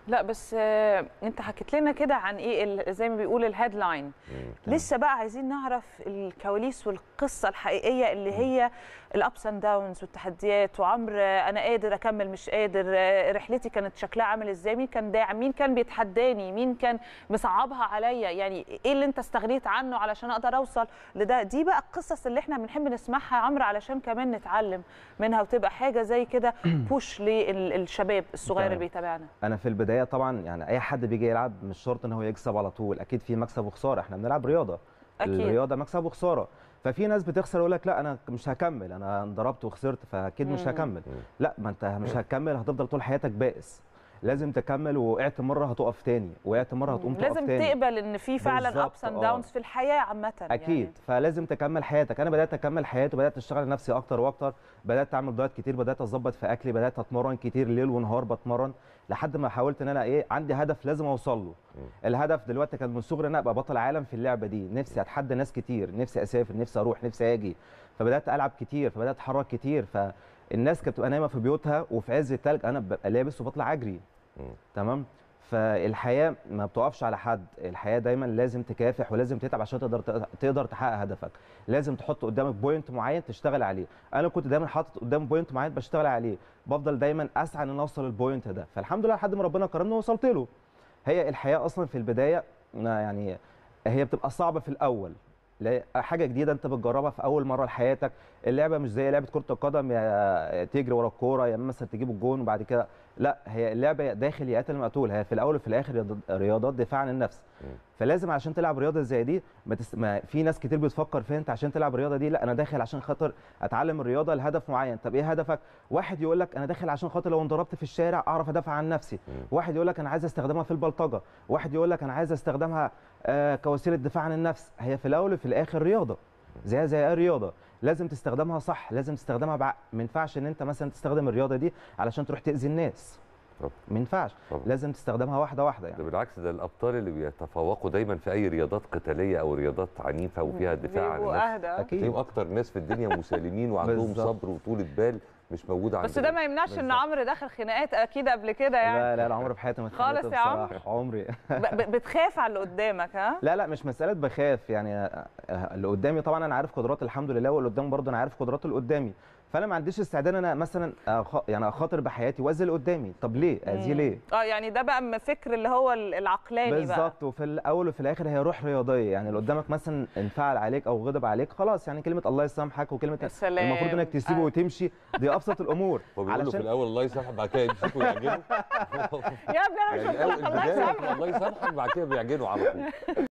لا بس آه، انت حكيت لنا كده عن ايه ال- زي ما بيقول الهيدلاين لسه بقى عايزين نعرف الكواليس والقصه الحقيقيه اللي هي الابس اند داونز والتحديات وعمر آه، انا قادر اكمل مش قادر آه، رحلتي كانت شكلها عامل ازاي مين كان داعم مين كان بيتحداني مين كان مصعبها عليا يعني ايه اللي انت استغنيت عنه علشان اقدر اوصل لده دي بقى القصص اللي احنا بنحب نسمعها يا عمرو علشان كمان نتعلم منها وتبقى حاجه زي كده بوش للشباب الصغير اللي تمام. بيتابعنا انا في البدايه طبعا يعني اي حد بيجي يلعب مش شرط ان هو يكسب على طول اكيد في مكسب وخساره احنا بنلعب رياضه أكيد. الرياضه مكسب وخساره ففي ناس بتخسر يقول لك لا انا مش هكمل انا انضربت وخسرت فاكيد مش مم. هكمل لا ما انت مش هتكمل هتفضل طول حياتك بائس لازم تكمل وقعت مره هتقف تاني وقعت مره هتقوم تقف لازم تاني تقبل ان في فعلا بالظبط، ابس اند آه. داونز في الحياه عامه اكيد يعني. فلازم تكمل حياتك انا بدات اكمل حياتي وبدات اشتغل على نفسي اكتر واكتر بدات اعمل دايت كتير بدات اظبط في اكلي بدات اتمرن كتير ليل ونهار بتمرن لحد ما حاولت ان انا ايه عندي هدف لازم اوصل له الهدف دلوقتي كان من صغري ان انا ابقى بطل عالم في اللعبه دي نفسي اتحدى ناس كتير نفسي اسافر نفسي اروح نفسي اجي فبدات العب كتير فبدات اتحرك كتير فالناس كانت بتبقى نايمه في بيوتها وفي عز التلج انا ببقى لابس وبطلع اجري تمام فالحياه ما بتقفش على حد الحياه دايما لازم تكافح ولازم تتعب عشان تقدر تقدر تحقق هدفك لازم تحط قدامك بوينت معين تشتغل عليه انا كنت دايما حاطط قدام بوينت معين بشتغل عليه بفضل دايما اسعى ان أنا اوصل للبوينت ده فالحمد لله لحد ما ربنا كرمني ووصلت له هي الحياه اصلا في البدايه أنا يعني هي بتبقى صعبه في الاول لا- حاجه جديده انت بتجربها في اول مره لحياتك اللعبه مش زي لعبه كره القدم يا تجري ورا الكوره يا اما مثلا تجيب الجون وبعد كده لا هي اللعبه يا داخل يا قاتل مقتول هي في الاول وفي الاخر رياض- رياضات دفاع عن النفس فلازم عشان تلعب رياضه زي دي ما, تس... ما في ناس كتير بتفكر فيها انت عشان تلعب الرياضه دي لا انا داخل عشان خاطر اتعلم الرياضه لهدف معين طب ايه هدفك واحد يقول لك انا داخل عشان خاطر لو انضربت في الشارع اعرف ادافع عن نفسي واحد يقول لك انا عايز استخدمها في البلطجه واحد يقول لك انا عايز استخدمها آه كوسيله دفاع عن النفس هي في الاول وفي الاخر رياضه زيها زي اي رياضه لازم تستخدمها صح لازم تستخدمها بعقل ما ينفعش ان انت مثلا تستخدم الرياضه دي علشان تروح تاذي الناس طبعا. ما ينفعش طبعا. لازم تستخدمها واحده واحده يعني ده بالعكس ده الابطال اللي بيتفوقوا دايما في اي رياضات قتاليه او رياضات عنيفه وفيها دفاع عن بيبقوا النفس اهدى اكيد تلاقيهم اكتر ناس في الدنيا مسالمين وعندهم بالظبط. صبر وطولة بال مش موجوده عند بس ده ما يمنعش ان بالظبط. عمرو دخل خناقات اكيد قبل كده يعني لا لا لا عمري في حياتي ما خالص اتخانقت يا عمرو؟ بصراحة، عمري ب- ب- بتخاف على اللي قدامك ها لا لا مش مساله بخاف يعني آه، اللي قدامي طبعا انا عارف قدرات الحمد لله واللي قدامي برضه انا عارف قدرات اللي قدامي فانا ما عنديش استعداد انا مثلا أخ... يعني اخاطر بحياتي واذي اللي قدامي طب ليه اذيه ليه اه يعني ده بقى م- فكر اللي هو ال- العقلاني بقى بالظبط وفي الاول وفي الاخر هي روح رياضيه يعني اللي قدامك مثلا انفعل عليك او غضب عليك خلاص يعني كلمه الله يسامحك وكلمه يا سلام. المفروض انك تسيبه آه. وتمشي دي ابسط الامور هو بيقول له في الاول الله يسامحك بعد كده يمسكه ويعجنه يا ابني انا مش يعني قلت لك الأول الله البداية يسامحك الله يسامحك بعد كده بيعجنه على طول